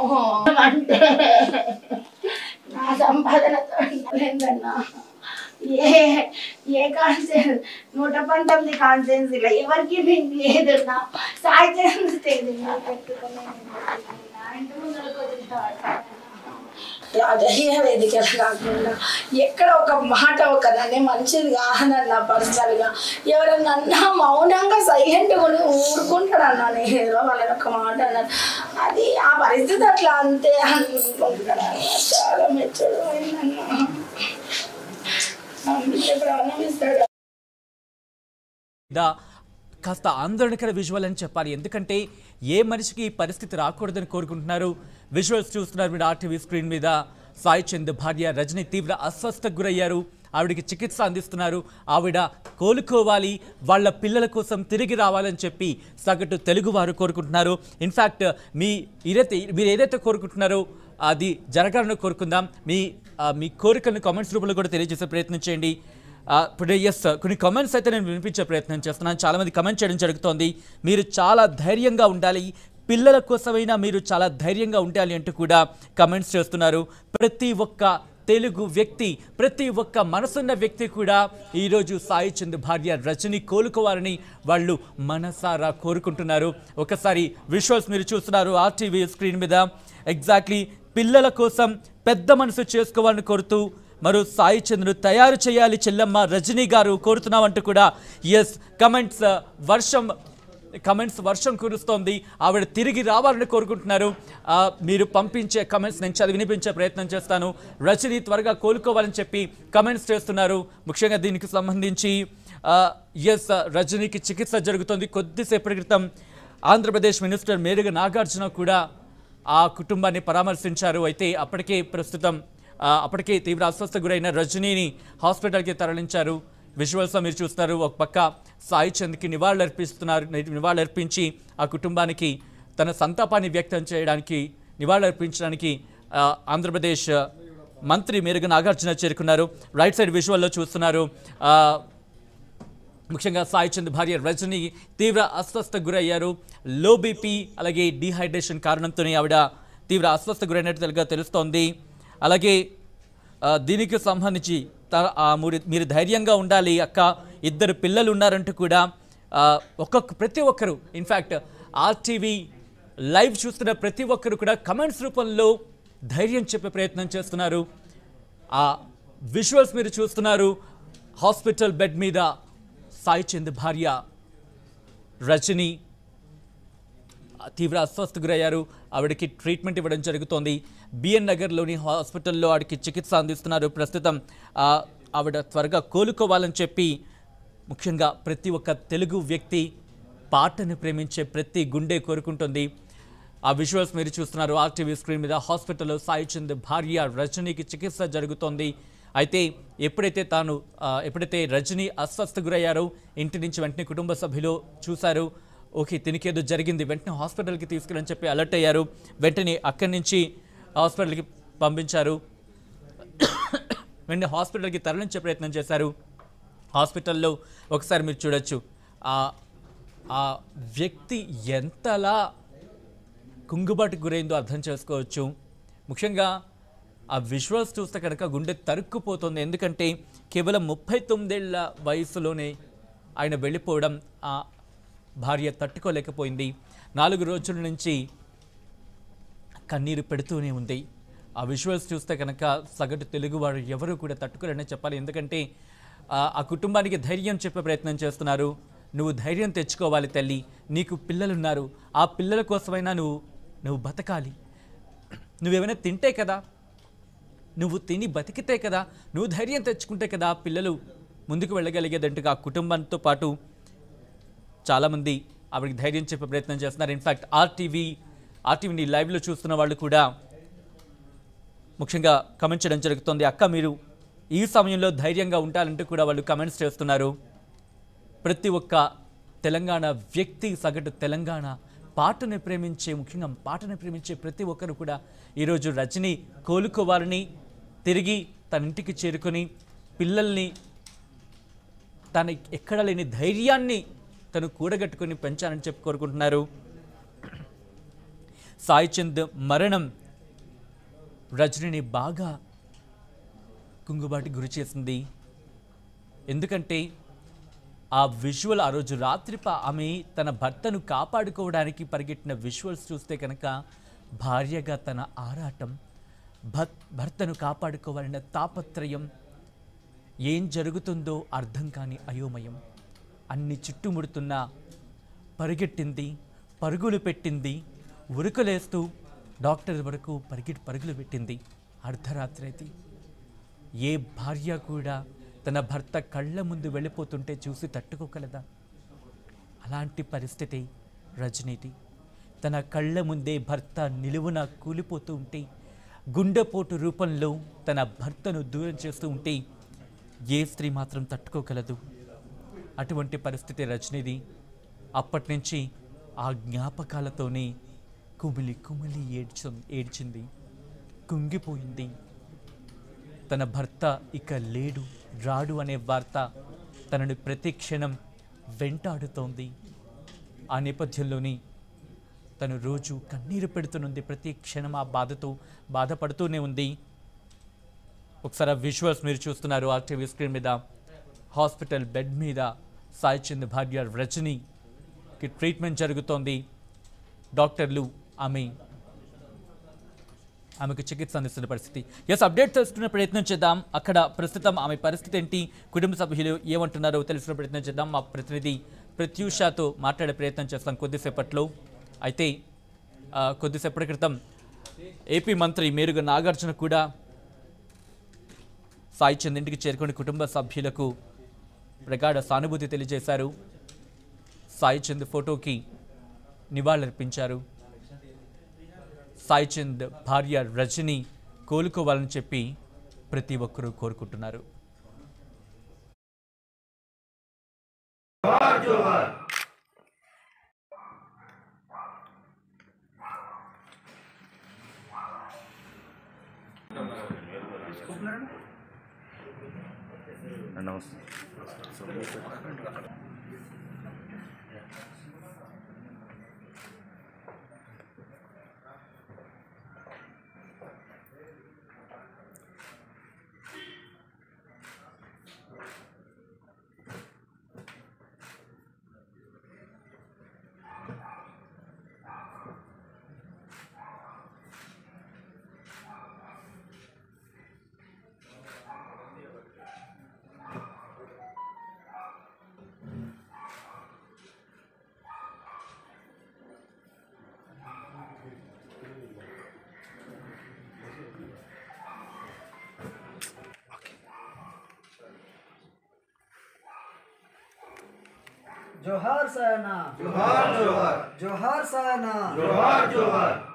అంటే నా సంపాదనతో ఉండలేదన్నా ఏ ఏ కాన్సెన్స్ నూట పంతొమ్మిది కాన్సెన్స్ ఇలా ఎవరికి మీకు లేదన్నా సాయి చేస్తే నాకు పెట్టుకుని ఇంటి ముందరకు వదిలేవాడు. రాజకీయ వేదికలు కాకుండా ఎక్కడ ఒక మాట ఒక నన్ను మంచిది కాదన్న పర్సనల్గా ఎవరన్నా అన్నా మౌనంగా సైలెంట్గా ఉండి ఊరుకుంటాడన్నా నేను ఏదో వాళ్ళని ఒక మాట అన్నాను అది ఆ పరిస్థితి అట్లా అంతే అనుకుంటున్నాను చాలా మెచ్చుడు అయిందన్నా నమ్మితే ప్రాణం ఇస్తాడు దా కాస్త ఆందోళనకర విజువల్ అని చెప్పాలి ఎందుకంటే ఏ మనిషికి ఈ పరిస్థితి రాకూడదని కోరుకుంటున్నారు విజువల్స్ చూస్తున్నారు మీరు ఆర్టీవీ స్క్రీన్ మీద సాయి చంద్ భార్య రజని తీవ్ర అస్వస్థకు గురయ్యారు ఆవిడకి చికిత్స అందిస్తున్నారు ఆవిడ కోలుకోవాలి వాళ్ళ పిల్లల కోసం తిరిగి రావాలని చెప్పి సగటు తెలుగు వారు కోరుకుంటున్నారు ఇన్ఫ్యాక్ట్ మీ ఏదైతే మీరు ఏదైతే కోరుకుంటున్నారో అది జరగాలని కోరుకుందాం మీ ఆ, మీ కోరికలను కామెంట్స్ రూపంలో కూడా తెలియజేసే ప్రయత్నం చేయండి ఆ, ఇప్పుడు ఎస్ కొన్ని కమెంట్స్ అయితే నేను వినిపించే ప్రయత్నం చేస్తున్నాను చాలామంది కమెంట్ చేయడం జరుగుతోంది మీరు చాలా ధైర్యంగా ఉండాలి పిల్లల కోసమైనా మీరు చాలా ధైర్యంగా ఉండాలి అంటూ కూడా కమెంట్స్ చేస్తున్నారు ప్రతి ఒక్క తెలుగు వ్యక్తి ప్రతి ఒక్క మనసున్న వ్యక్తి కూడా ఈరోజు సాయి చంద్ భార్య రజని కోలుకోవాలని వాళ్ళు మనసారా కోరుకుంటున్నారు ఒకసారి విజువల్స్ మీరు చూస్తున్నారు ఆర్టీవీ స్క్రీన్ మీద ఎగ్జాక్ట్లీ పిల్లల కోసం పెద్ద మనసు చేసుకోవాలని కోరుతూ మరో సాయి చంద్రుడు తయారు చేయాలి చెల్లమ్మ రజనీ గారు కోరుతున్నామంటూ కూడా ఎస్ కమెంట్స్ వర్షం కమెంట్స్ వర్షం కురుస్తోంది ఆవిడ తిరిగి రావాలని కోరుకుంటున్నారు ఆ, మీరు పంపించే కమెంట్స్ నేను చదివి వినిపించే ప్రయత్నం చేస్తాను రజనీ త్వరగా కోలుకోవాలని చెప్పి కమెంట్స్ చేస్తున్నారు ముఖ్యంగా దీనికి సంబంధించి ఎస్ రజనీకి చికిత్స జరుగుతోంది కొద్దిసేపటి క్రితం ఆంధ్రప్రదేశ్ మినిస్టర్ మేరుగ నాగార్జున కూడా ఆ కుటుంబాన్ని పరామర్శించారు అయితే అప్పటికే ప్రస్తుతం ఆ, అప్పటికే తీవ్ర అస్వస్థ గురైన రజనీని హాస్పిటల్కి తరలించారు విజువల్స్లో మీరు చూస్తున్నారు ఒక పక్క సాయి చంద్కి నివాళులర్పిస్తున్నారు నివాళులర్పించి ఆ కుటుంబానికి తన సంతాపాన్ని వ్యక్తం చేయడానికి నివాళులర్పించడానికి ఆ, ఆంధ్రప్రదేశ్ మంత్రి మేరుగ నాగార్జున చేరుకున్నారు రైట్ సైడ్ విజువల్లో చూస్తున్నారు ఆ, ముఖ్యంగా సాయి చంద్ భార్య రజని తీవ్ర అస్వస్థకు గురయ్యారు లో బీపీ అలాగే డీహైడ్రేషన్ కారణంతోనే ఆవిడ తీవ్ర అస్వస్థకు గురైనట్టుగా తెలుస్తోంది అలాగే ఆ, దీనికి సంబంధించి త- ఆ, మీరు- మీరు ధైర్యంగా ఉండాలి అక్క ఇద్దరు పిల్లలు ఉన్నారంటూ కూడా ఆ, ఒక్కొక్క ప్రతి ఒక్కరు ఇన్ఫ్యాక్ట్ ఆర్టీవీ లైవ్ చూస్తున్న ప్రతి ఒక్కరు కూడా కమెంట్స్ రూపంలో ధైర్యం చెప్పే ప్రయత్నం చేస్తున్నారు ఆ విజువల్స్ మీరు చూస్తున్నారు హాస్పిటల్ బెడ్ మీద సాయి చంద్ భార్య రజని తీవ్ర అస్వస్థకు గురయ్యారు ఆవిడకి ట్రీట్మెంట్ ఇవ్వడం జరుగుతోంది బిఎన్ నగర్లోని హాస్పిటల్లో ఆవిడకి చికిత్స అందిస్తున్నారు ప్రస్తుతం ఆ, ఆవిడ త్వరగా కోలుకోవాలని చెప్పి ముఖ్యంగా ప్రతి ఒక్క తెలుగు వ్యక్తి పాటను ప్రేమించే ప్రతి గుండె కోరుకుంటుంది ఆ విజువల్స్ మీరు చూస్తున్నారు ఆర్టీవీ స్క్రీన్ మీద హాస్పిటల్లో సాయి చంద్ భార్య రజనీకి చికిత్స జరుగుతోంది అయితే ఎప్పుడైతే తాను ఆ, ఎప్పుడైతే రజనీ అస్వస్థ గురయ్యారో ఇంటి నుంచి వెంటనే కుటుంబ సభ్యులు చూశారు ఓకే తినికేదో జరిగింది వెంటనే హాస్పిటల్కి తీసుకెళ్ళని చెప్పి అలర్ట్ అయ్యారు వెంటనే అక్కడి నుంచి హాస్పిటల్కి పంపించారు వెంటనే హాస్పిటల్కి తరలించే ప్రయత్నం చేశారు హాస్పిటల్లో ఒకసారి మీరు చూడొచ్చు ఆ ఆ వ్యక్తి ఎంతలా కుంగుబాటుకు గురైందో అర్థం చేసుకోవచ్చు ముఖ్యంగా ఆ విజువల్స్ చూస్తే కనుక గుండె తరుక్కుపోతుంది ఎందుకంటే కేవలం ముప్పై తొమ్మిదేళ్ల వయసులోనే ఆయన వెళ్ళిపోవడం ఆ భార్య తట్టుకోలేకపోయింది నాలుగు రోజుల నుంచి కన్నీరు పెడుతూనే ఉంది ఆ విజువల్స్ చూస్తే కనుక సగటు తెలుగువారు ఎవరు కూడా తట్టుకోలేరనే చెప్పాలి ఎందుకంటే ఆ, ఆ కుటుంబానికి ధైర్యం చెప్పే ప్రయత్నం చేస్తున్నారు నువ్వు ధైర్యం తెచ్చుకోవాలి తల్లి నీకు పిల్లలున్నారు ఆ పిల్లల కోసమైనా నువ్వు నువ్వు బతకాలి నువ్వేమైనా తింటే కదా నువ్వు తిని బతికితే కదా నువ్వు ధైర్యం తెచ్చుకుంటే కదా పిల్లలు ముందుకు వెళ్ళగలిగేదంటుగా ఆ కుటుంబంతో పాటు చాలామంది ఆవిడకి ధైర్యం చెప్పే ప్రయత్నం చేస్తున్నారు ఇన్ఫ్యాక్ట్ ఆర్టీవీ ఆర్టీవీని లైవ్లో చూస్తున్న వాళ్ళు కూడా ముఖ్యంగా కమెంట్ చేయడం జరుగుతుంది అక్క మీరు ఈ సమయంలో ధైర్యంగా ఉండాలంటూ కూడా వాళ్ళు కమెంట్స్ చేస్తున్నారు ప్రతి ఒక్క తెలంగాణ వ్యక్తి సగటు తెలంగాణ పాటను ప్రేమించే ముఖ్యంగా పాటను ప్రేమించే ప్రతి ఒక్కరు కూడా ఈరోజు రజని కోలుకోవాలని తిరిగి తన ఇంటికి చేరుకొని పిల్లల్ని తన ఎక్కడ లేని ధైర్యాన్ని తను కూడగట్టుకొని పెంచాలని చెప్పి కోరుకుంటున్నారు సాయి చంద్ మరణం రజనీని బాగా కుంగుబాటి గురి చేసింది ఎందుకంటే ఆ విజువల్ ఆ రోజు రాత్రిప ఆమె తన భర్తను కాపాడుకోవడానికి పరిగెట్టిన విజువల్స్ చూస్తే కనుక భార్యగా తన ఆరాటం భర్త భర్తను కాపాడుకోవాలన్న తాపత్రయం ఏం జరుగుతుందో అర్థం కాని అయోమయం అన్ని చుట్టుముడుతున్న పరిగెట్టింది పరుగులు పెట్టింది ఉరుకులేస్తూ డాక్టర్ వరకు పరిగెట్టి పరుగులు పెట్టింది అర్ధరాత్రి అయితే ఏ భార్య కూడా తన భర్త కళ్ళ ముందు వెళ్ళిపోతుంటే చూసి తట్టుకోగలదా అలాంటి పరిస్థితి రజనీది తన కళ్ళ ముందే భర్త నిలువున కూలిపోతూ ఉంటే గుండెపోటు రూపంలో తన భర్తను దూరం చేస్తూ ఉంటే ఏ స్త్రీ మాత్రం తట్టుకోగలదు అటువంటి పరిస్థితి రజనీది అప్పటి నుంచి ఆ జ్ఞాపకాలతోనే కుమిలి కుమిలి ఏడ్చ ఏడ్చింది కుంగిపోయింది తన భర్త ఇక లేడు రాడు అనే వార్త తనను ప్రతి క్షణం వెంటాడుతోంది ఆ నేపథ్యంలోని తను రోజు కన్నీరు పెడుతునుంది ప్రతి క్షణం ఆ బాధతో బాధపడుతూనే ఉంది ఒకసారి ఆ విజువల్స్ మీరు చూస్తున్నారు ఆ టీవీ స్క్రీన్ మీద హాస్పిటల్ బెడ్ మీద సాయి చంద్ భార్య రజనీకి ట్రీట్మెంట్ జరుగుతోంది డాక్టర్లు ఆమె ఆమెకు చికిత్స అందిస్తున్న పరిస్థితి ఎస్ అప్డేట్ తెలుసుకునే ప్రయత్నం చేద్దాం అక్కడ ప్రస్తుతం ఆమె పరిస్థితి ఏంటి కుటుంబ సభ్యులు ఏమంటున్నారో తెలుసుకునే ప్రయత్నం చేద్దాం మా ప్రతినిధి ప్రత్యూషతో మాట్లాడే ప్రయత్నం చేస్తాం కొద్దిసేపట్లో అయితే ఆ, కొద్దిసేపటి క్రితం ఏపీ మంత్రి మేరుగ నాగార్జున కూడా సాయి చంద్ ఇంటికి చేరుకుని కుటుంబ సభ్యులకు ప్రగాఢ సానుభూతి తెలియజేశారు సాయి చంద్ ఫోటోకి నివాళులర్పించారు సాయి చంద్ భార్య రజని కోలుకోవాలని చెప్పి ప్రతి ఒక్కరూ కోరుకుంటున్నారు నమస్తే जोहार सायना जोहार जोहार जोहार सायना जोहार जोहार